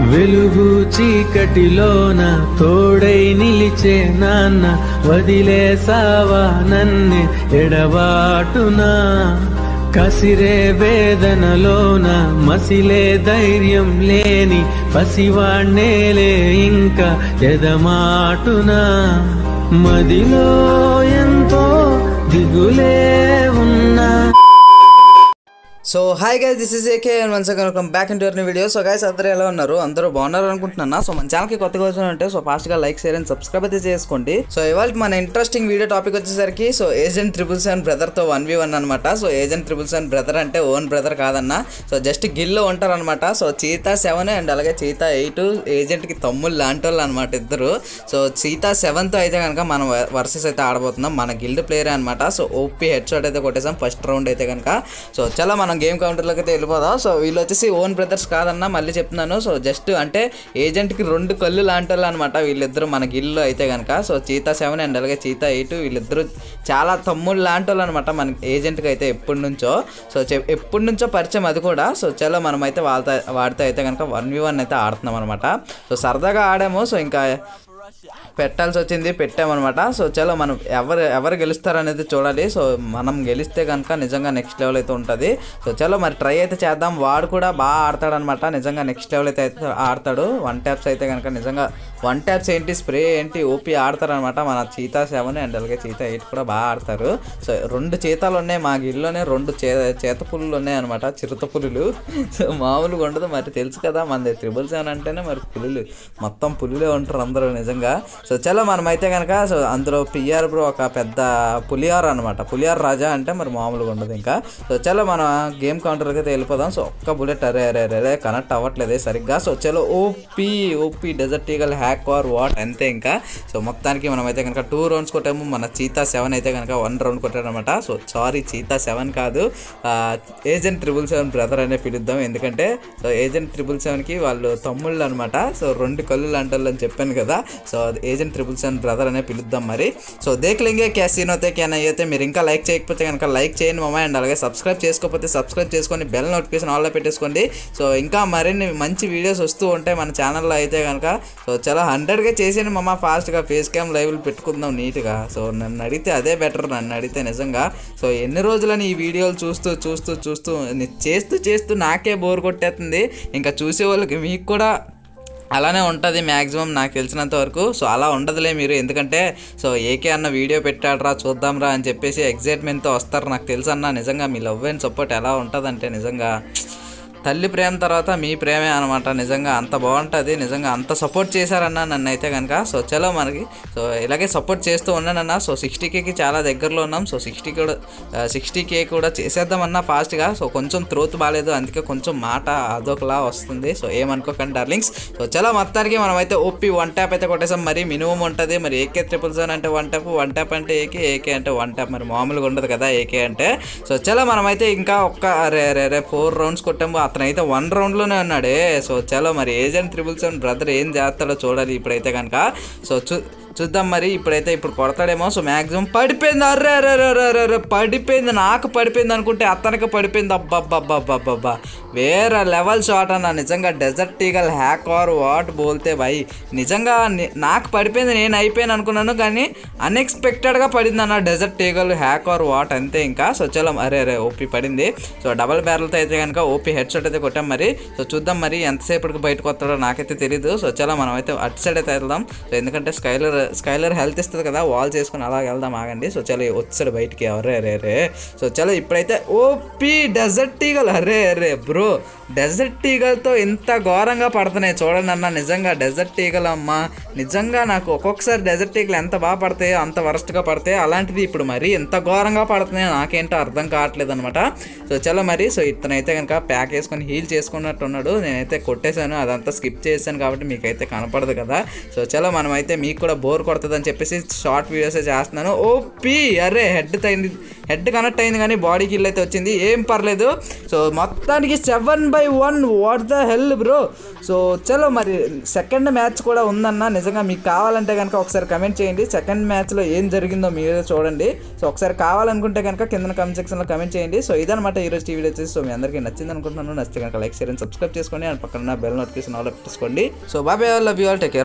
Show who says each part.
Speaker 1: వెలుగు చీకటిలోన తోడై నిలిచే నాన్న వదిలేసావా నన్నే ఎడబాటునా కసిరే వేదనలోన మసిలే ధైర్యం లేని పసివాణ్ణేలే ఇంకా ఎదమాటునా మదిలో ఎంతో దిగులే ఉన్నా
Speaker 2: so hi guys this is A K and once again welcome back in your video so guys అందరూ ఎలా ఉన్నారు అందరూ బాగున్నారు అనుకుంటున్నా సో మన ఛానల్కి కొత్తగా వచ్చినట్టే సో ఫాస్ట్గా లైక్ షేర్ అండ్ సబ్స్క్రైబ్ అయితే చేసుకోండి సో ఇవాళ మన ఇంట్రెస్టింగ్ వీడియో టాపిక్ వచ్చేసరికి సో ఏజెంట్ ట్రిపుల్ సెవెన్ బ్రదర్తో వన్ వి వన్ అనమాట so agent triple seven brother అంటే ఓన్ బ్రదర్ కాదన్న సో జస్ట్ గిల్లో ఉంటారనమాట సో చీతా సెవెన్ అండ్ అలాగే చీతా ఎయిట్ ఏజెంట్కి తమ్ముళ్ళు లాంటి వాళ్ళు అనమాట ఇద్దరు సో చీతా సెవెన్తో అయితే కనుక మనం వర్సెస్ అయితే ఆడబోతున్నాం మన గిల్డ్ ప్లేయర్ అనమాట సో ఓపీ హెడ్ షాట్ అయితే కొట్టేసాం ఫస్ట్ రౌండ్ అయితే కనుక సో చాలా మనం గేమ్ కౌంటర్లోకి అయితే వెళ్ళిపోదాం సో వీళ్ళు వచ్చేసి ఓన్ బ్రదర్స్ కాదన్నా మళ్ళీ చెప్తున్నాను సో జస్ట్ అంటే ఏజెంట్కి రెండు కళ్ళు లాంటి వాళ్ళు అనమాట వీళ్ళిద్దరు మన గిల్లు అయితే కనుక సో చీతా సెవెన్ అండ్ అలాగే చీతా ఎయిట్ వీళ్ళిద్దరు చాలా తమ్ముళ్ళు లాంటి వాళ్ళు అనమాట మన ఏజెంట్కి అయితే ఎప్పటి నుంచో సో చె- ఎప్పటి నుంచో పరిచయం అది కూడా సో చలో మనం అయితే వాళ్ళతో వాడితో అయితే కనుక వన్ వి వన్ అయితే ఆడుతున్నాం అనమాట సో సరదాగా ఆడాము సో ఇంకా పెట్టాల్సి వచ్చింది పెట్టామన్నమాట సో చలో మనం ఎవరు ఎవరు గెలుస్తారనేది చూడాలి సో మనం గెలిస్తే కనుక నిజంగా నెక్స్ట్ లెవెల్ అయితే ఉంటుంది సో చలో మరి ట్రై అయితే చేద్దాం వాడు కూడా బాగా ఆడతాడనమాట నిజంగా నెక్స్ట్ లెవెల్ అయితే అయితే ఆడతాడు వన్ ట్యాప్స్ అయితే కనుక నిజంగా వన్ ట్యాప్స్ ఏంటి స్ప్రే ఏంటి ఓపీ ఆడతారనమాట మన చీతా సెవెన్ అండ్ అలాగే చీతా ఎయిట్ కూడా బాగా ఆడతారు సో రెండు చీతాలు ఉన్నాయి మా గిల్లోనే రెండు చే చేత పులులు ఉన్నాయి అనమాట చిరుత పులులు సో మామూలుగా ఉండదు మరి తెలుసు కదా మనది త్రిబుల్ సెవెన్ అంటేనే మరి పులులు మొత్తం పులులే ఉంటారు అందరూ నిజంగా సో చలో మనం అయితే కనుక సో అందులో పిఆర్ బ్రో ఒక పెద్ద పులియార్ అనమాట పులియార్ రాజా అంటే మరి మామూలుగా ఉండదు ఇంకా సో చలో మనం గేమ్ కౌంటర్కి అయితే వెళ్ళిపోదాం సో ఒక్క బుల్లెట్ అరే అరే అరే అరే కనెక్ట్ అవ్వట్లేదే సరిగ్గా సో చలో OP OP desert eagle hack or what అంతే ఇంకా సో మొత్తానికి మనం అయితే కనుక టూ రౌండ్స్ కొట్టాము మన చీతా సెవెన్ అయితే కనుక వన్ రౌండ్ కొట్టాడనమాట సో సారీ చీతా సెవెన్ కాదు ఏజెంట్ ట్రిపుల్ సెవెన్ బ్రదర్ అనే పిలుద్దాం ఎందుకంటే సో ఏజెంట్ ట్రిపుల్ సెవెన్కి వాళ్ళు తమ్ముళ్ళు అనమాట సో రెండు కళ్ళు లాంటోళ్ళు అని చెప్పాను కదా so agent triple seven brother అనే పిలుద్దాం మరి సో దేఖలేంగే క్యా సీన్ అయితే క్యా నహీ అయితే మీరు ఇంకా లైక్ చేయకపోతే కనుక లైక్ చేయండి మామ అండ్ అలాగే సబ్స్క్రైబ్ చేసుకోకపోతే సబ్స్క్రైబ్ చేసుకొని బెల్ నోటిఫికేషన్ ఆల్లో పెట్టేసుకోండి సో ఇంకా మరిన్ని మంచి వీడియోస్ వస్తూ ఉంటాయి మన ఛానల్లో అయితే కనుక సో చాలా హండ్రెడ్గా చేసేయండి మామ ఫాస్ట్గా ఫేస్ క్యామ్ లైవ్లు పెట్టుకుందాం నీట్గా సో నన్ను అడిగితే అదే బెటర్ నన్ను అడిగితే నిజంగా సో ఎన్ని రోజులని ఈ వీడియోలు చూస్తూ చూస్తూ చూస్తూ ని- చేస్తూ చేస్తూ నాకే బోర్ కొట్టేస్తుంది ఇంకా చూసే వాళ్ళకి మీకు కూడా అలానే ఉంటుంది మ్యాక్సిమం నాకు తెలిసినంత వరకు సో అలా ఉండదులే మీరు ఎందుకంటే సో ఏకే అన్న వీడియో పెట్టాడరా చూద్దాంరా అని చెప్పేసి ఎగ్జైట్మెంట్తో వస్తారు నాకు తెలుసు అన్న నిజంగా మీ లవ్ అండ్ సపోర్ట్ ఎలా ఉంటుందంటే నిజంగా తల్లి ప్రేమ తర్వాత మీ ప్రేమే అనమాట నిజంగా అంత బాగుంటుంది నిజంగా అంత సపోర్ట్ చేశారన్న నన్ను అయితే కనుక సో చలో మనకి సో ఇలాగే సపోర్ట్ చేస్తూ ఉన్నానన్న సో సిక్స్టీ కేకి చాలా దగ్గరలో ఉన్నాం సో సిక్స్టీ కూడా సిక్స్టీ కే కూడా చేసేద్దామన్నా ఫాస్ట్గా సో కొంచెం త్రోత్ బాగాలేదు అందుకే కొంచెం మాట అదొకలా వస్తుంది సో ఏమనుకోకండి డార్లింగ్స్ సో చలో మొత్తానికి మనం అయితే ఓపీ వన్ ట్యాప్ అయితే కొట్టేసాం మరి మినిమం ఉంటుంది మరి ఏకే ట్రిపుల్ సెవెన్ అంటే వన్ ట్యాప్ వన్ ట్యాప్ అంటే ఏకే ఏకే అంటే వన్ ట్యాప్ మరి మామూలుగా ఉండదు కదా ఏకే అంటే సో చలో మనమైతే ఇంకా ఒక్క రే రే రే ఫోర్ రౌండ్స్ కొట్టాము అతనైతే వన్ రౌండ్లోనే ఉన్నాడే సో చలో మరి ఏజెంట్ త్రిబుల్ సెవెన్ బ్రదర్ ఏం చేస్తాడో చూడాలి ఇప్పుడైతే కనుక సో చూ చూద్దాం మరి ఇప్పుడైతే ఇప్పుడు కొడతాడేమో సో మ్యాక్సిమం పడిపోయింది అర్రే అర్రే అర్రే అర్రే అర్రే అర్రే పడిపోయింది నాకు పడిపోయింది అనుకుంటే అతనికి పడిపోయింది అబ్బబ్బబ్బబ్బబ్బా వేరే లెవెల్ షాట్ అన్న నిజంగా desert eagle hack or what బోల్తే భయ్ నిజంగా ని- నాకు పడిపోయింది నేను అయిపోయాను అనుకున్నాను కానీ అన్ఎక్స్పెక్టెడ్గా పడింది అన్న desert eagle hack or what అంతే ఇంకా సో చలో అరే అరే ఓపీ పడింది సో డబల్ బ్యారల్తో అయితే కనుక ఓపీ హెడ్ షాట్ అయితే కొట్టాం మరి సో చూద్దాం మరి ఎంతసేపటికి బయటకు వస్తాడో నాకైతే తెలియదు సో చలో మనం అయితే అటు సైడ్ అయితే వెళ్దాం సో ఎందుకంటే స్కైలర్ స్కైలర్ హెల్త్ ఇస్తుంది కదా వాల్ చేసుకుని అలా వెళ్దాం ఆగండి సో చలో వచ్చాడు బయటికి అరే అరే అరే సో చలో ఇప్పుడైతే ఓపీ డెజర్ట్ ఈగల్ అరే అరే బ్రో డెజర్ట్ ఈగల్తో ఇంత ఘోరంగా పడుతున్నాయి చూడండి అన్న నిజంగా డెజర్ట్ ఈగల్ అమ్మ నిజంగా నాకు ఒక్కొక్కసారి డెజర్ట్ ఈగలు ఎంత బాగా పడతాయో అంత వరస్ట్గా పడతాయి అలాంటిది ఇప్పుడు మరి ఎంత ఘోరంగా పడుతున్నాయో నాకేంటో అర్థం కావట్లేదు అనమాట సో చలో మరి సో ఇతనైతే కనుక ప్యాక్ వేసుకొని హీల్ చేసుకున్నట్టు ఉన్నాడు నేనైతే కొట్టేశాను అదంతా స్కిప్ చేశాను కాబట్టి మీకైతే కనపడదు కదా సో చలో మనమైతే మీకు కూడా బోర్ కొడుతుంది అని చెప్పేసి షార్ట్ వీడియోసే చేస్తున్నాను ఓపీ అరే హెడ్ అయింది హెడ్ కనెక్ట్ అయింది కానీ బాడీ కిల్ అయితే వచ్చింది ఏం పర్లేదు సో మొత్తానికి seven by one what the hell bro so చలో మరి సెకండ్ మ్యాచ్ కూడా ఉందన్న నిజంగా మీకు కావాలంటే కనుక ఒకసారి కమెంట్ చేయండి సెకండ్ మ్యాచ్లో ఏం జరిగిందో మీరే చూడండి సో ఒకసారి కావాలనుకుంటే కనుక కింద కమెంట్ సెక్షన్లో కమెంట్ చేయండి సో ఇదనమాట ఈరోజు టీవీ వచ్చేసి సో మీ అందరికీ నచ్చింది అనుకుంటున్నాను నచ్చితే కనుక లైక్ షేర్ అండ్ సబ్స్క్రైబ్ చేసుకోండి అండ్ పక్కన బెల్ నోటిఫికేషన్ ఆల్ పెట్టేసుకోండి సో బాబాయ్ love you all take care